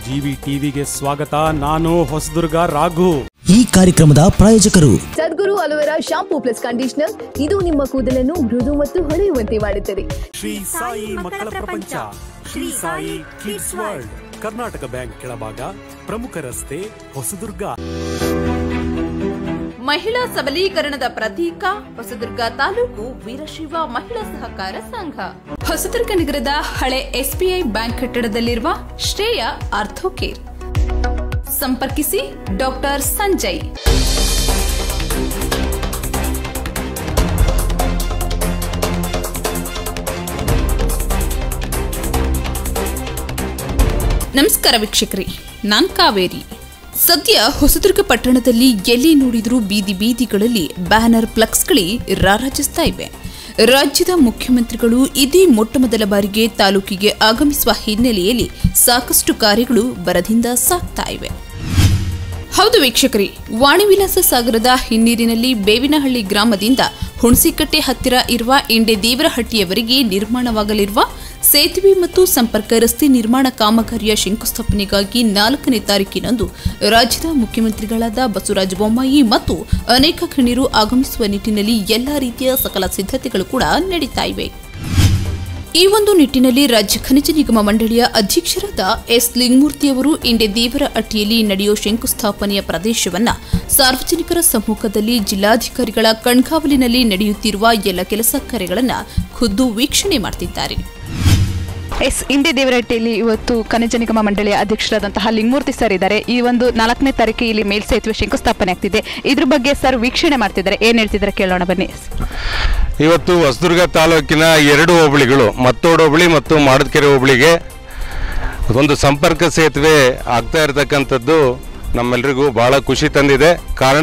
GV ಟಿವಿಗೆ ಸ್ವಾಗತ ನಾನು ಹೊಸದುರ್ಗ ರಾಘು ಈ ಕಾರ್ಯಕ್ರಮದ ಪ್ರಾಯೋಜಕರು Sadguru aloe vera shampoo plus conditioner ಇದು ನಿಮ್ಮ ಕೂದಲನ್ನು ಮೃದು ಮತ್ತು ಹೊಳೆಯುವಂತೆ ಮಾಡುತ್ತದೆ ಶ್ರೀ ಸಾಯಿ ಮಕ್ಕಳ ಪ್ರಪಂಚ Shri Sai kids world Karnataka bank ಕೆಳಭಾಗ ಪ್ರಮುಖ ರಸ್ತೆ ಹೊಸದುರ್ಗ ಮಹಿಳಾ ಸಬಲೀಕರಣದ ಪ್ರತೀಕ ಹೊಸದುರ್ಗ ತಾಲೂಕು ವೀರಶೈವ ಮಹಿಳಾ ಸಹಕಾರ ಸಂಘ ಹೊಸದುರ್ಗ ನಗರದ ಹಳೆ ಎಸ್ಬಿಐ ಬ್ಯಾಂಕ್ ಕಟ್ಟಡದಲ್ಲಿರುವ ಶ್ರೇಯ ಆರ್ಥೋಕೇರ್ ಸಂಪರ್ಕಿಸಿ ಡಾಕ್ಟರ್ ಸಂಜಯ್ ನಮಸ್ಕಾರ ವೀಕ್ಷಕರೇ ನಾನ್ ಕಾವೇರಿ ಸದ್ಯ ಹೊಸದುರ್ಗ ಪಟ್ಟಣದಲ್ಲಿ ಎಲ್ಲಿ ನೋಡಿದರೂ ಬೀದಿ ಬೀದಿಗಳಲ್ಲಿ ಬ್ಯಾನರ್ ಫ್ಲಕ್ಸ್ಗಳೇ ರಾರಾಜಿಸ್ತಾ ಇವೆ ರಾಜ್ಯದ ಮುಖ್ಯಮಂತ್ರಿಗಳು ಇದೇ ಮೊಟ್ಟಮೊದಲ ಬಾರಿಗೆ ತಾಲೂಕಿಗೆ ಆಗಮಿಸುವ ಹಿನ್ನೆಲೆಯಲ್ಲಿ ಸಾಕಷ್ಟು ಕಾರ್ಯಗಳು ಬರದಿಂದ ಸಾಗ್ತಾ ಇವೆ ಹೌದು ವೀಕ್ಷಕರೇ ವಾಣಿವಿಲಾಸ ಸಾಗರದ ಹಿನ್ನೀರಿನಲ್ಲಿ ಬೇವಿನಹಳ್ಳಿ ಗ್ರಾಮದಿಂದ ಹುಣಸಿಕಟ್ಟೆ ಹತ್ತಿರ ಇರುವ ಇಂಡೆ ದೇವರಹಟ್ಟಿಯವರೆಗೆ ನಿರ್ಮಾಣವಾಗಲಿರುವ ಸೇತುವೆ ಮತ್ತು ಸಂಪರ್ಕ ರಸ್ತೆ ನಿರ್ಮಾಣ ಕಾಮಗಾರಿಯ ಶಂಕುಸ್ಥಾಪನೆಗಾಗಿ ನಾಲ್ಕನೇ ತಾರೀಕಿನಂದು ರಾಜ್ಯದ ಮುಖ್ಯಮಂತ್ರಿಗಳಾದ ಬಸವರಾಜ ಬೊಮ್ಮಾಯಿ ಮತ್ತು ಅನೇಕ ಗಣ್ಯರು ಆಗಮಿಸುವ ನಿಟ್ಟಿನಲ್ಲಿ ಎಲ್ಲಾ ರೀತಿಯ ಸಕಲ ಸಿದ್ಧತೆಗಳು ಕೂಡ ನಡೀತಾ ಇವೆ ಈ ಒಂದು ನಿಟ್ಟಿನಲ್ಲಿ ರಾಜ್ಯ ಖನಿಜ ನಿಗಮ ಮಂಡಳಿಯ ಅಧ್ಯಕ್ಷರಾದ ಎಸ್ ಲಿಂಗಮೂರ್ತಿಯವರು ಇಂಡೆ ದೇವರ ಅಟ್ಟಿಯಲ್ಲಿ ನಡೆಯುವ ಶಂಕುಸ್ಥಾಪನೆಯ ಪ್ರದೇಶವನ್ನ ಸಾರ್ವಜನಿಕರ ಸಮ್ಮುಖದಲ್ಲಿ ಜಿಲ್ಲಾಧಿಕಾರಿಗಳ ಕಣ್ಗಾವಲಿನಲ್ಲಿ ನಡೆಯುತ್ತಿರುವ ಎಲ್ಲ ಕೆಲಸ ಕಾರ್ಯಗಳನ್ನು ಖುದ್ದು ವೀಕ್ಷಣೆ ಮಾಡ್ತಿದ್ದಾರೆ ಎಸ್ ಇಂಡಿ ದೇವರಹಟ್ಟಿಯಲ್ಲಿ ಇವತ್ತು ಖನಿಜ ನಿಗಮ ಮಂಡಳಿಯ ಅಧ್ಯಕ್ಷರಾದಂತಹ ಲಿಂಗಮೂರ್ತಿ ಸರ್ ಇದ್ದಾರೆ ಈ ಒಂದು ನಾಲ್ಕನೇ ತಾರೀಕು ಇಲ್ಲಿ ಮೇಲ್ಸೇತುವೆ ಶಂಕುಸ್ಥಾಪನೆ ಆಗ್ತಿದೆ ಇದ್ರ ಬಗ್ಗೆ ಸರ್ ವೀಕ್ಷಣೆ ಮಾಡ್ತಿದ್ದಾರೆ ಏನ್ ಹೇಳ್ತಿದ್ದಾರೆ ಕೇಳೋಣ ಬನ್ನಿ ಇವತ್ತು ಹೊಸದುರ್ಗ ತಾಲೂಕಿನ ಎರಡು ಹೋಬಳಿಗಳು ಮತ್ತೋಡು ಹೋಬಳಿ ಮತ್ತು ಮಾಡದಕೆರೆ ಹೋಬಳಿಗೆ ಒಂದು ಸಂಪರ್ಕ ಸೇತುವೆ ಆಗ್ತಾ ಇರತಕ್ಕಂಥದ್ದು ನಮ್ಮೆಲ್ಲರಿಗೂ ಭಾಳ ಖುಷಿ ತಂದಿದೆ ಕಾರಣ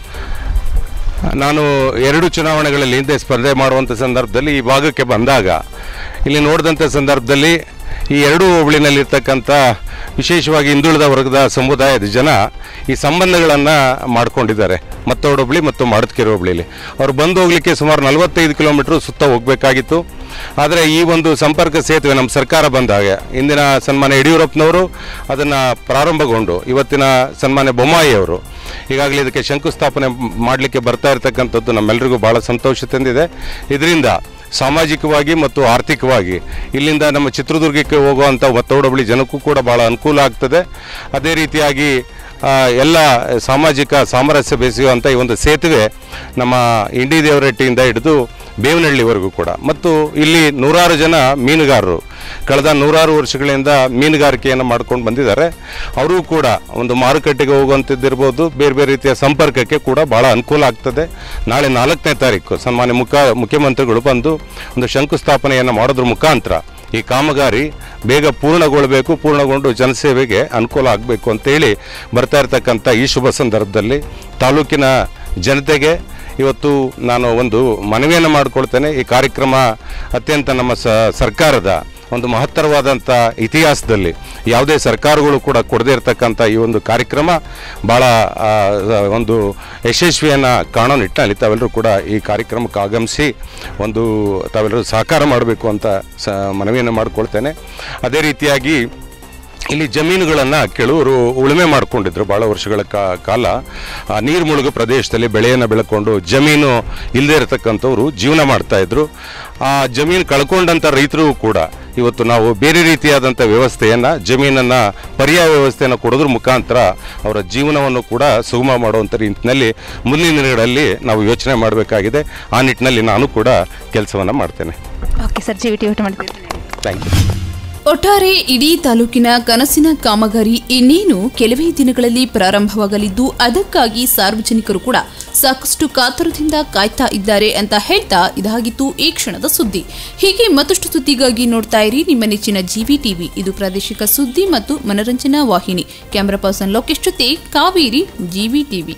ನಾನು ಎರಡು ಚುನಾವಣೆಗಳಲ್ಲಿ ಹಿಂದೆ ಸ್ಪರ್ಧೆ ಮಾಡುವಂಥ ಸಂದರ್ಭದಲ್ಲಿ ಈ ಭಾಗಕ್ಕೆ ಬಂದಾಗ ಇಲ್ಲಿ ನೋಡಿದಂಥ ಸಂದರ್ಭದಲ್ಲಿ ಈ ಎರಡು ಹೋಬಳಿನಲ್ಲಿರ್ತಕ್ಕಂಥ ವಿಶೇಷವಾಗಿ ಹಿಂದುಳಿದ ವರ್ಗದ ಸಮುದಾಯದ ಜನ ಈ ಸಂಬಂಧಗಳನ್ನು ಮಾಡ್ಕೊಂಡಿದ್ದಾರೆ ಮತ್ತೋಡು ಹೋಬಳಿ ಮತ್ತು ಮಾಡದಕೆರೆ ಹೋಬಳಿಲಿ ಅವ್ರು ಬಂದು ಹೋಗ್ಲಿಕ್ಕೆ ಸುಮಾರು ನಲವತ್ತೈದು ಕಿಲೋಮೀಟ್ರ್ ಸುತ್ತ ಹೋಗಬೇಕಾಗಿತ್ತು ಆದರೆ ಈ ಒಂದು ಸಂಪರ್ಕ ಸೇತುವೆ ನಮ್ಮ ಸರ್ಕಾರ ಬಂದಾಗ ಇಂದಿನ ಸನ್ಮಾನ್ಯ ಯಡಿಯೂರಪ್ಪನವರು ಅದನ್ನು ಪ್ರಾರಂಭಗೊಂಡು ಇವತ್ತಿನ ಸನ್ಮಾನ್ಯ ಬೊಮ್ಮಾಯಿ ಅವರು ಈಗಾಗಲೇ ಇದಕ್ಕೆ ಶಂಕುಸ್ಥಾಪನೆ ಮಾಡಲಿಕ್ಕೆ ಬರ್ತಾ ಇರತಕ್ಕಂಥದ್ದು ನಮ್ಮೆಲ್ಲರಿಗೂ ಭಾಳ ಸಂತೋಷ ತಂದಿದೆ ಇದರಿಂದ ಸಾಮಾಜಿಕವಾಗಿ ಮತ್ತು ಆರ್ಥಿಕವಾಗಿ ಇಲ್ಲಿಂದ ನಮ್ಮ ಚಿತ್ರದುರ್ಗಕ್ಕೆ ಹೋಗುವಂಥ ಒತ್ತೋಡಬಳಿ ಜನಕ್ಕೂ ಕೂಡ ಭಾಳ ಅನುಕೂಲ ಆಗ್ತದೆ ಅದೇ ರೀತಿಯಾಗಿ ಆ, ಎಲ್ಲ ಸಾಮಾಜಿಕ ಸಾಮರಸ್ಯ ಬೆಸೆಯುವಂಥ ಈ ಒಂದು ಸೇತುವೆ ನಮ್ಮ ಇಂಡಿ ದೇವರಟ್ಟಿಯಿಂದ ಹಿಡಿದು ಬೇವನಹಳ್ಳಿವರೆಗೂ ಕೂಡ ಮತ್ತು ಇಲ್ಲಿ ನೂರಾರು ಜನ ಮೀನುಗಾರರು ಕಳೆದ ನೂರಾರು ವರ್ಷಗಳಿಂದ ಮೀನುಗಾರಿಕೆಯನ್ನು ಮಾಡ್ಕೊಂಡು ಬಂದಿದ್ದಾರೆ ಅವರು ಕೂಡ ಒಂದು ಮಾರುಕಟ್ಟೆಗೆ ಹೋಗುವಂಥದ್ದಿರ್ಬೋದು ಬೇರೆ ಬೇರೆ ರೀತಿಯ ಸಂಪರ್ಕಕ್ಕೆ ಕೂಡ ಭಾಳ ಅನುಕೂಲ ಆಗ್ತದೆ ನಾಳೆ ನಾಲ್ಕನೇ ತಾರೀಕು ಸನ್ಮಾನ್ಯ ಮುಖ ಮುಖ್ಯಮಂತ್ರಿಗಳು ಬಂದು ಒಂದು ಶಂಕುಸ್ಥಾಪನೆಯನ್ನು ಮಾಡೋದ್ರ ಮುಖಾಂತರ ಈ ಕಾಮಗಾರಿ ಬೇಗ ಪೂರ್ಣಗೊಳ್ಳಬೇಕು ಪೂರ್ಣಗೊಂಡು ಜನಸೇವೆಗೆ ಅನುಕೂಲ ಆಗಬೇಕು ಅಂತೇಳಿ ಬರ್ತಾ ಇರತಕ್ಕಂಥ ಈ ಶುಭ ಸಂದರ್ಭದಲ್ಲಿ ತಾಲೂಕಿನ ಜನತೆಗೆ ಇವತ್ತು ನಾನು ಒಂದು ಮನವಿಯನ್ನು ಮಾಡಿಕೊಳ್ತೇನೆ ಈ ಕಾರ್ಯಕ್ರಮ ಅತ್ಯಂತ ನಮ್ಮ ಸ ಸರ್ಕಾರದ ಒಂದು ಮಹತ್ತರವಾದಂಥ ಇತಿಹಾಸದಲ್ಲಿ ಯಾವುದೇ ಸರ್ಕಾರಗಳು ಕೂಡ ಕೊಡದೇ ಇರತಕ್ಕಂಥ ಈ ಒಂದು ಕಾರ್ಯಕ್ರಮ ಭಾಳ ಆ, ಒಂದು ಯಶಸ್ವಿಯನ್ನು ಕಾಣೋ ನಿಟ್ಟಿನಲ್ಲಿ ತಾವೆಲ್ಲರೂ ಕೂಡ ಈ ಕಾರ್ಯಕ್ರಮಕ್ಕೆ ಆಗಮಿಸಿ ಒಂದು ತಾವೆಲ್ಲರೂ ಸಹಕಾರ ಮಾಡಬೇಕು ಅಂತ ಸ ಮನವಿಯನ್ನು ಮಾಡಿಕೊಳ್ತೇನೆ ಅದೇ ರೀತಿಯಾಗಿ ಇಲ್ಲಿ ಜಮೀನುಗಳನ್ನು ಕೆಲವರು ಉಳುಮೆ ಮಾಡಿಕೊಂಡಿದ್ರು ಭಾಳ ವರ್ಷಗಳ ಕಾ- ಕಾಲ ಆ ನೀರು ಮುಳುಗು ಪ್ರದೇಶದಲ್ಲಿ ಬೆಳೆಯನ್ನು ಬೆಳ್ಕೊಂಡು ಜಮೀನು ಇಲ್ಲದೇ ಇರತಕ್ಕಂಥವ್ರು ಜೀವನ ಮಾಡ್ತಾಯಿದ್ರು ಆ ಜಮೀನು ಕಳ್ಕೊಂಡಂಥ ರೈತರು ಕೂಡ ಇವತ್ತು ನಾವು ಬೇರೆ ರೀತಿಯಾದಂಥ ವ್ಯವಸ್ಥೆಯನ್ನು ಜಮೀನನ್ನು ಪರ್ಯಾಯ ವ್ಯವಸ್ಥೆಯನ್ನು ಕೊಡೋದ್ರ ಮುಖಾಂತರ ಅವರ ಜೀವನವನ್ನು ಕೂಡ ಸುಗಮ ಮಾಡುವಂಥ ನಿಟ್ಟಿನಲ್ಲಿ ಮುಂದಿನ ದಿನಗಳಲ್ಲಿ ನಾವು ಯೋಚನೆ ಮಾಡಬೇಕಾಗಿದೆ ಆ ನಿಟ್ಟಿನಲ್ಲಿ ನಾನು ಕೂಡ ಕೆಲಸವನ್ನು ಮಾಡ್ತೇನೆ okay sir G V T ಊಟ ಮಾಡ್ತಿದ್ದೀನಿ ಥ್ಯಾಂಕ್ ಯು ಒಟ್ಟಾರೆ ಇಡೀ ತಾಲೂಕಿನ ಕನಸಿನ ಕಾಮಗಾರಿ ಇನ್ನೇನು ಕೆಲವೇ ದಿನಗಳಲ್ಲಿ ಪ್ರಾರಂಭವಾಗಲಿದ್ದು ಅದಕ್ಕಾಗಿ ಸಾರ್ವಜನಿಕರು ಕೂಡ ಸಾಕಷ್ಟು ಕಾತರದಿಂದ ಕಾಯ್ತಾ ಇದ್ದಾರೆ ಅಂತ ಹೇಳ್ತಾ ಇದಾಗಿತ್ತು ಈ ಕ್ಷಣದ ಸುದ್ದಿ ಹೀಗೆ ಮತ್ತಷ್ಟು ಸುದ್ದಿಗಾಗಿ ನೋಡ್ತಾ ಇರಿ ನಿಮ್ಮ ನೆಚ್ಚಿನ ಜಿವಿ ಟಿವಿ ಇದು ಪ್ರಾದೇಶಿಕ ಸುದ್ದಿ ಮತ್ತು ಮನರಂಜನಾ ವಾಹಿನಿ ಕ್ಯಾಮರಾ ಪರ್ಸನ್ ಲೋಕೇಶ್ ಜೊತೆ Kaveri GV TV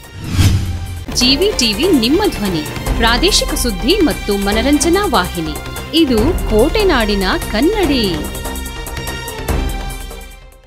GV TV ನಿಮ್ಮ ಧ್ವನಿ ಪ್ರಾದೇಶಿಕ ಸುದ್ದಿ ಮತ್ತು ಮನರಂಜನಾ ವಾಹಿನಿ ಇದು ಕೋಟೆನಾಡಿನ ಕನ್ನಡಿ